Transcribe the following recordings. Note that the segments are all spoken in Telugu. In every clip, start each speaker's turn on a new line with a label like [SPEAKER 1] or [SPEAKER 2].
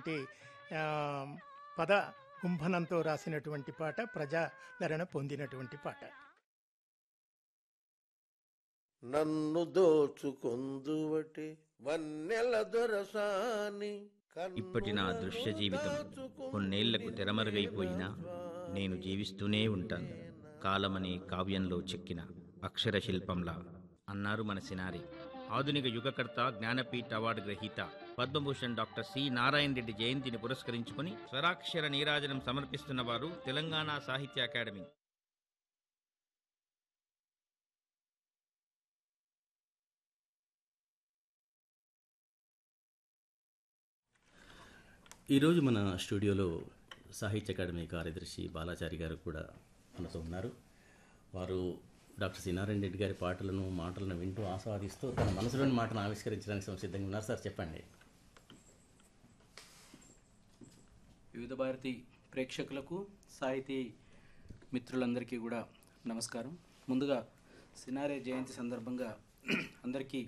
[SPEAKER 1] విధమైనటువంటి ఆ, పద కుంభనంతో రాసినటువంటి పాట ప్రజాదరణ పొందినటువంటి పాట
[SPEAKER 2] నన్ను దోచుకొందువటే వన్నెల దొరసాని
[SPEAKER 3] ఇప్పటి నా దృశ్య జీవితం కొన్నేళ్లకు తెరమరుగైపోయినా నేను జీవిస్తూనే ఉంటాను కాలమనే కావ్యంలో చెక్కిన అక్షర శిల్పంలా అన్నారు మన సినారి ఆధునిక యుగకర్త జ్ఞానపీఠ అవార్డు గ్రహీత పద్మభూషణ్ డాక్టర్ సి నారాయణ రెడ్డి జయంతిని పురస్కరించుకుని స్వరాక్షర నీరాజనం సమర్పిస్తున్న వారు తెలంగాణ సాహిత్య అకాడమీ
[SPEAKER 4] ఈరోజు మన స్టూడియోలో సాహిత్య అకాడమీ కార్యదర్శి బాలాచారి గారు కూడా మనతో ఉన్నారు వారు డాక్టర్ శ్రీనారాయణ రెడ్డి గారి పాటలను మాటలను వింటూ ఆస్వాదిస్తూ తన మనసులోని మాటను ఆవిష్కరించడానికి సంసిద్ధంగా ఉన్నారు సార్ చెప్పండి
[SPEAKER 5] వివిధ భారతి ప్రేక్షకులకు సాహితీ మిత్రులందరికీ కూడా నమస్కారం ముందుగా సినారే జయంతి సందర్భంగా అందరికీ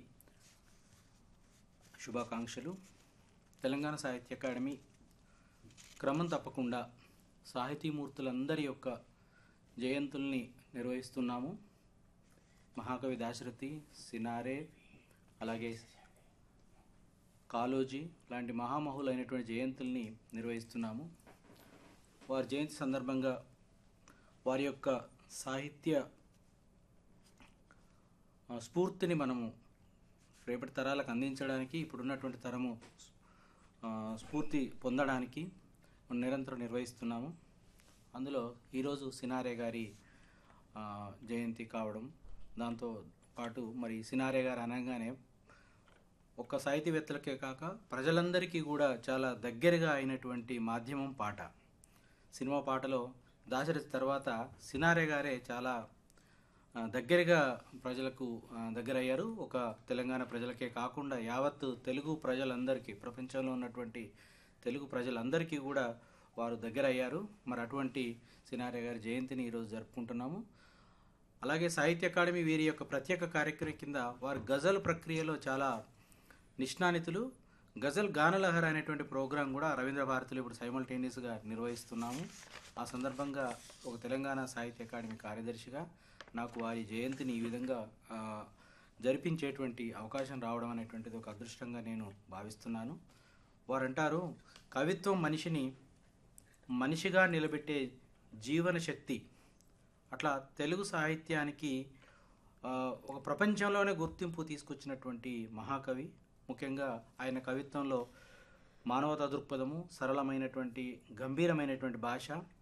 [SPEAKER 5] శుభాకాంక్షలు తెలంగాణ సాహిత్య అకాడమీ క్రమం తప్పకుండా సాహితీమూర్తులందరి యొక్క జయంతుల్ని నిర్వహిస్తున్నాము మహాకవి దాశరథి సినారే అలాగే కాలోజీ లాంటి మహామహులైనటువంటి జయంతుల్ని నిర్వహిస్తున్నాము వారి జయంతి సందర్భంగా వారి యొక్క సాహిత్య ఆ, స్ఫూర్తిని మనము రేపటి తరాలకు అందించడానికి ఇప్పుడున్నటువంటి తరము ఆ, స్ఫూర్తి పొందడానికి మనం నిరంతరం నిర్వహిస్తున్నాము అందులో ఈరోజు సినారే గారి ఆ, జయంతి కావడం దాంతో పాటు మరి సినారే గారు అనగానే ఒక్క సాహితీవేత్తలకే కాక ప్రజలందరికీ కూడా చాలా దగ్గరగా అయినటువంటి మాధ్యమం పాట సినిమా పాటలో దాశరథి తర్వాత సినారే గారే చాలా ఆ, దగ్గరగా ప్రజలకు ఆ, దగ్గరయ్యారు ఒక తెలంగాణ ప్రజలకే కాకుండా యావత్తు తెలుగు ప్రజలందరికీ ప్రపంచంలో ఉన్నటువంటి తెలుగు ప్రజలందరికీ కూడా వారు దగ్గరయ్యారు మరి అటువంటి సినారే గారి జయంతిని ఈరోజు జరుపుకుంటున్నాము అలాగే సాహిత్య అకాడమీ వీరి యొక్క ప్రత్యేక కార్యక్రమం కింద వారు గజల్ ప్రక్రియలో చాలా నిష్ణానితులు గజల్ గానలహర్ అనేటువంటి ప్రోగ్రాం కూడా రవీంద్ర భారతిలో ఇప్పుడు సైమల్టేనియస్గా నిర్వహిస్తున్నాము ఆ సందర్భంగా ఒక తెలంగాణ సాహిత్య అకాడమీ కార్యదర్శిగా నాకు వారి జయంతిని ఈ విధంగా ఆ, జరిపించేటువంటి అవకాశం రావడం అనేటువంటిది ఒక అదృష్టంగా నేను భావిస్తున్నాను వారంటారు కవిత్వం మనిషిని మనిషిగా నిలబెట్టే జీవన శక్తి అట్లా తెలుగు సాహిత్యానికి ఆ, ఒక ప్రపంచంలోనే గుర్తింపు తీసుకొచ్చినటువంటి మహాకవి ముఖ్యంగా ఆయన కవిత్వంలో మానవతా దృక్పథము సరళమైనటువంటి గంభీరమైనటువంటి భాష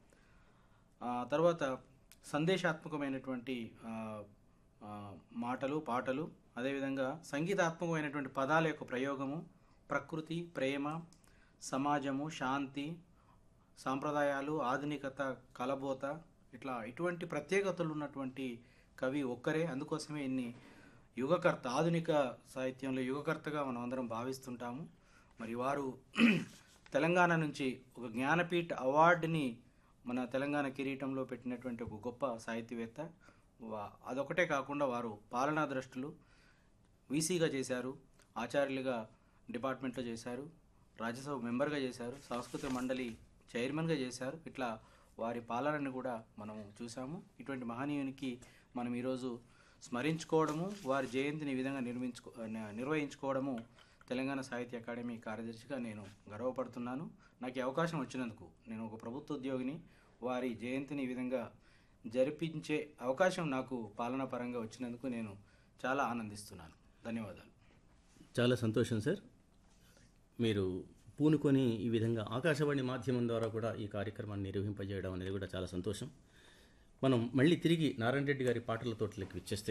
[SPEAKER 5] ఆ, తర్వాత సందేశాత్మకమైనటువంటి ఆ, ఆ, మాటలు పాటలు అదేవిధంగా సంగీతాత్మకమైనటువంటి పదాల యొక్క ప్రయోగము ప్రకృతి ప్రేమ సమాజము శాంతి సాంప్రదాయాలు ఆధునికత కలబోత ఇట్లా ఇటువంటి ప్రత్యేకతలు ఉన్నటువంటి కవి ఒక్కరే అందుకోసమే ఇన్ని యుగకర్త ఆధునిక సాహిత్యంలో యుగకర్తగా మనం అందరం భావిస్తుంటాము మరి వారు తెలంగాణ నుంచి ఒక జ్ఞానపీఠ అవార్డుని మన తెలంగాణ కిరీటంలో పెట్టినటువంటి ఒక గొప్ప సాహితీవేత్త వా- అదొకటే కాకుండా వారు పాలనా ద్రష్టులు వీసీగా చేశారు ఆచార్యులుగా డిపార్ట్మెంట్లో చేశారు రాజ్యసభ మెంబర్గా చేశారు సాంస్కృతిక మండలి చైర్మన్గా చేశారు ఇట్లా వారి పాలనని కూడా మనం చూసాము ఇటువంటి మహనీయునికి మనం ఈరోజు స్మరించుకోవడము వారి జయంతిని ఈ విధంగా నిర్మించుకో న- నిర్వహించుకోవడము తెలంగాణ సాహిత్య అకాడమీ కార్యదర్శిగా నేను గర్వపడుతున్నాను నాకు ఈ అవకాశం వచ్చినందుకు నేను ఒక ప్రభుత్వ ఉద్యోగిని వారి జయంతిని ఈ విధంగా జరిపించే అవకాశం నాకు పాలనా పరంగా వచ్చినందుకు నేను చాలా ఆనందిస్తున్నాను ధన్యవాదాలు
[SPEAKER 4] చాలా సంతోషం సార్ మీరు పూనుకొని ఈ విధంగా ఆకాశవాణి మాధ్యమం ద్వారా కూడా ఈ కార్యక్రమాన్ని నిర్వహింపజేయడం అనేది కూడా చాలా సంతోషం మనం మళ్ళీ తిరిగి నారాయణ రెడ్డి గారి పాటల తోటలోకి వచ్చేస్తే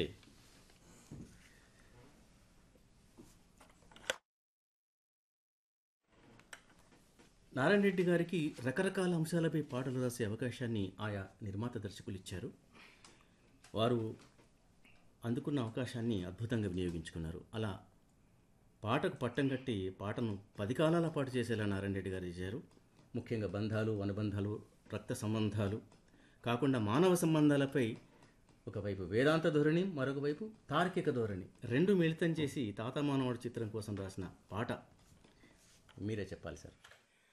[SPEAKER 4] నారాయణ రెడ్డి గారికి రకరకాల అంశాలపై పాటలు రాసే అవకాశాన్ని ఆయా నిర్మాత దర్శకులు ఇచ్చారు వారు అందుకున్న అవకాశాన్ని అద్భుతంగా వినియోగించుకున్నారు అలా పాటకు పట్టం కట్టి పాటను పది కాలాల పాటు చేసేలా నారాయణ రెడ్డి గారు చేశారు ముఖ్యంగా బంధాలు అనుబంధాలు రక్త సంబంధాలు కాకుండా మానవ సంబంధాలపై ఒకవైపు వేదాంత ధోరణి మరొక వైపు తార్కిక ధోరణి రెండు మిళితం చేసి తాత మానవుడు చిత్రం కోసం రాసిన పాట మీరే చెప్పాలి సార్